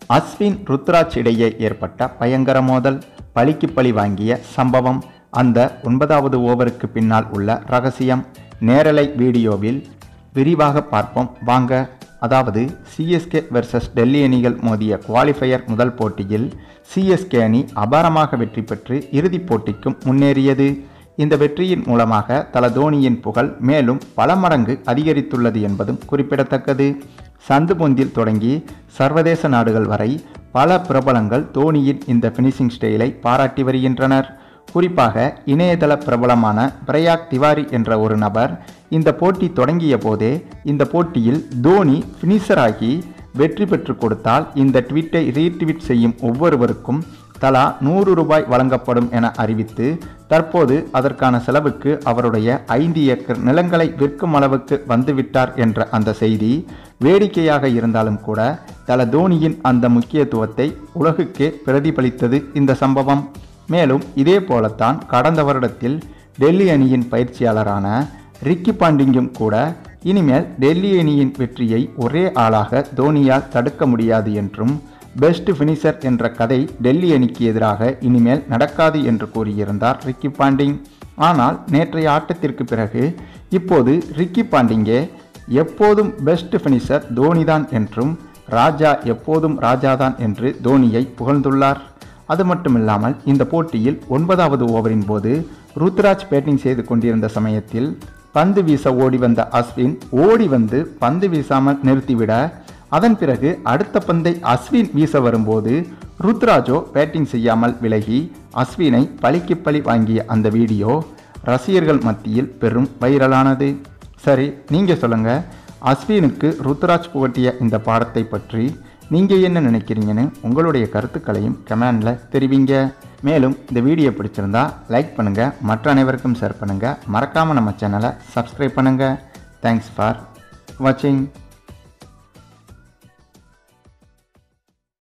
அஸ்வின் ருத்ராஜ் இடையே ஏற்பட்ட பயங்கர மோதல் பலிக்கு பழி வாங்கிய சம்பவம் அந்த ஒன்பதாவது ஓவருக்கு பின்னால் உள்ள ரகசியம் நேரலை வீடியோவில் விரிவாக பார்ப்போம் வாங்க அதாவது சிஎஸ்கே வெர்சஸ் டெல்லி அணிகள் மோதிய குவாலிஃபயர் முதல் போட்டியில் சிஎஸ்கே அணி அபாரமாக வெற்றி பெற்று இறுதிப் போட்டிக்கும் முன்னேறியது இந்த வெற்றியின் மூலமாக தல தோனியின் புகழ் மேலும் பல மடங்கு அதிகரித்துள்ளது என்பதும் குறிப்பிடத்தக்கது சந்து பொந்தில் தொடங்கி சர்வதேச நாடுகள் வரை பல பிரபலங்கள் தோனியின் இந்த ஃபினிஷிங் ஸ்டைலை பாராட்டி வருகின்றனர் குறிப்பாக இணையதள பிரபலமான பிரயாக் திவாரி என்ற ஒரு நபர் இந்த போட்டி தொடங்கிய போதே இந்த போட்டியில் தோனி ஃபினிஷராகி வெற்றி பெற்று கொடுத்தால் இந்த ட்வீட்டை ரீட்வீட் செய்யும் ஒவ்வொருவருக்கும் தலா நூறு ரூபாய் வழங்கப்படும் என அறிவித்து தற்போது அதற்கான செலவுக்கு அவருடைய ஐந்து ஏக்கர் நிலங்களை விற்கும் அளவுக்கு வந்துவிட்டார் என்ற அந்த செய்தி வேடிக்கையாக இருந்தாலும் கூட தல தோனியின் அந்த முக்கியத்துவத்தை உலகுக்கே பிரதிபலித்தது இந்த சம்பவம் மேலும் இதே போலத்தான் கடந்த வருடத்தில் டெல்லி அணியின் பயிற்சியாளரான ரிக்கி பாண்டிங்கும் கூட இனிமேல் டெல்லி அணியின் வெற்றியை ஒரே ஆளாக தோனியால் தடுக்க முடியாது என்றும் பெஸ்ட் ஃபினிஷர் என்ற கதை டெல்லி அணிக்கு எதிராக இனிமேல் நடக்காது என்று கூறியிருந்தார் ரிக்கி பாண்டிங் ஆனால் நேற்றைய ஆட்டத்திற்கு பிறகு இப்போது ரிக்கி பாண்டிங்கே எப்போதும் பெஸ்ட் ஃபினிஷர் தோனிதான் என்றும் ராஜா எப்போதும் ராஜாதான் என்று தோனியை புகழ்ந்துள்ளார் அது மட்டுமில்லாமல் இந்த போட்டியில் ஒன்பதாவது ஓவரின் போது ருத்ராஜ் பேட்டிங் செய்து கொண்டிருந்த சமயத்தில் பந்து வீச ஓடி வந்த அஸ்வின் ஓடி வந்து பந்து வீசாமல் நிறுத்திவிட அதன் பிறகு அடுத்த பந்தை அஸ்வின் வீச வரும்போது ருத்ராஜோ பேட்டிங் செய்யாமல் விலகி அஸ்வினை பழிக்கு பழி வாங்கிய அந்த வீடியோ ரசிகர்கள் மத்தியில் பெரும் வைரலானது சரி நீங்கள் சொல்லுங்கள் அஸ்வினுக்கு ருத்ராஜ் புகட்டிய இந்த பாடத்தை பற்றி நீங்கள் என்ன நினைக்கிறீங்கன்னு உங்களுடைய கருத்துக்களையும் கமெண்டில் தெரிவிங்க மேலும் இந்த வீடியோ பிடிச்சிருந்தா லைக் பண்ணுங்கள் மற்ற அனைவருக்கும் ஷேர் பண்ணுங்கள் மறக்காமல் நம்ம சேனலை சப்ஸ்கிரைப் பண்ணுங்கள் தேங்க்ஸ் ஃபார் வாட்சிங்